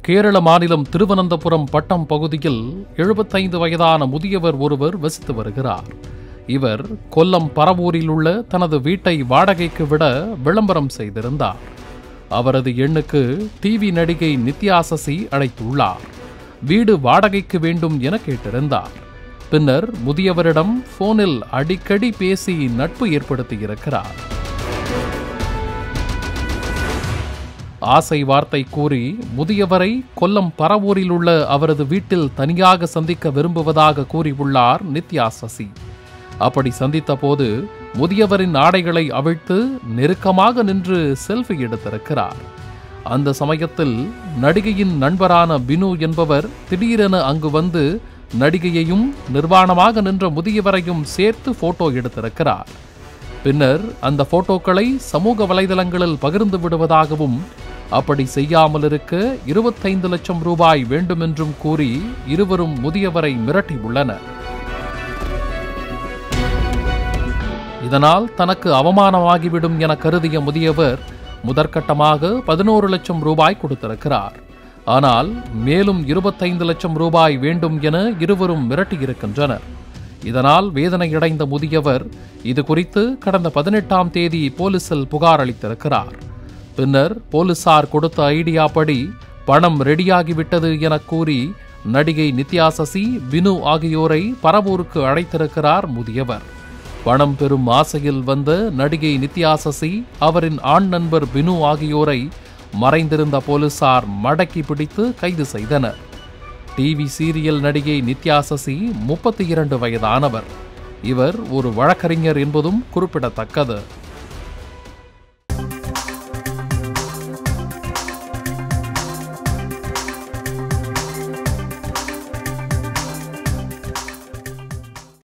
கேரள மாநிலம் திருவனந்தபுரம் பட்டம் பகுதியில் எழுபத்தைந்து வயதான முதியவர் ஒருவர் வசித்து வருகிறார் இவர் கொல்லம் பரவூரில் உள்ள தனது வீட்டை வாடகைக்கு விட விளம்பரம் செய்திருந்தார் அவரது எண்ணுக்கு டிவி நடிகை நித்யா சசி அழைத்துள்ளார் வீடு வாடகைக்கு வேண்டும் என கேட்டிருந்தார் பின்னர் முதியவரிடம் போனில் அடிக்கடி பேசி நட்பு ஏற்படுத்தியிருக்கிறார் ஆசை வார்த்தை கூறி முதியவரை கொல்லம் பரவூரில் உள்ள அவரது வீட்டில் தனியாக சந்திக்க விரும்புவதாக கூறியுள்ளார் நித்யா சசி அப்படி சந்தித்த போது முதியவரின் ஆடைகளை அவிழ்த்து நெருக்கமாக நின்று செல்ஃபி எடுத்திருக்கிறார் அந்த சமயத்தில் நடிகையின் நண்பரான பினு என்பவர் திடீரென அங்கு வந்து நடிகையையும் நிர்வாணமாக நின்ற முதியவரையும் சேர்த்து போட்டோ எடுத்திருக்கிறார் பின்னர் அந்த போட்டோக்களை சமூக வலைதளங்களில் பகிர்ந்து விடுவதாகவும் அப்படி செய்யாமல் இருக்க இருபத்தைந்து லட்சம் ரூபாய் வேண்டுமென்றும் கூறி இருவரும் முதியவரை மிரட்டியுள்ளனர் இதனால் தனக்கு அவமானமாகிவிடும் என கருதிய முதியவர் முதற்கட்டமாக பதினோரு லட்சம் ரூபாய் கொடுத்திருக்கிறார் ஆனால் மேலும் இருபத்தைந்து லட்சம் ரூபாய் வேண்டும் என இருவரும் மிரட்டியிருக்கின்றனர் இதனால் வேதனையடைந்த முதியவர் இது குறித்து கடந்த பதினெட்டாம் தேதி போலீசில் புகார் அளித்திருக்கிறார் பின்னர் போலீசார் கொடுத்த ஐடியா படி பணம் ரெடியாகிவிட்டது என கூறி நடிகை நித்யா சசி வினு ஆகியோரை பரவூருக்கு அழைத்திருக்கிறார் முதியவர் பணம் பெறும் ஆசையில் வந்த நடிகை நித்யா சசி அவரின் ஆண் நண்பர் பினு ஆகியோரை மறைந்திருந்த போலீசார் மடக்கி பிடித்து கைது செய்தனர் டிவி சீரியல் நடிகை நித்யா சசி முப்பத்தி இரண்டு வயதானவர் இவர் ஒரு வழக்கறிஞர் என்பதும் குறிப்பிடத்தக்கது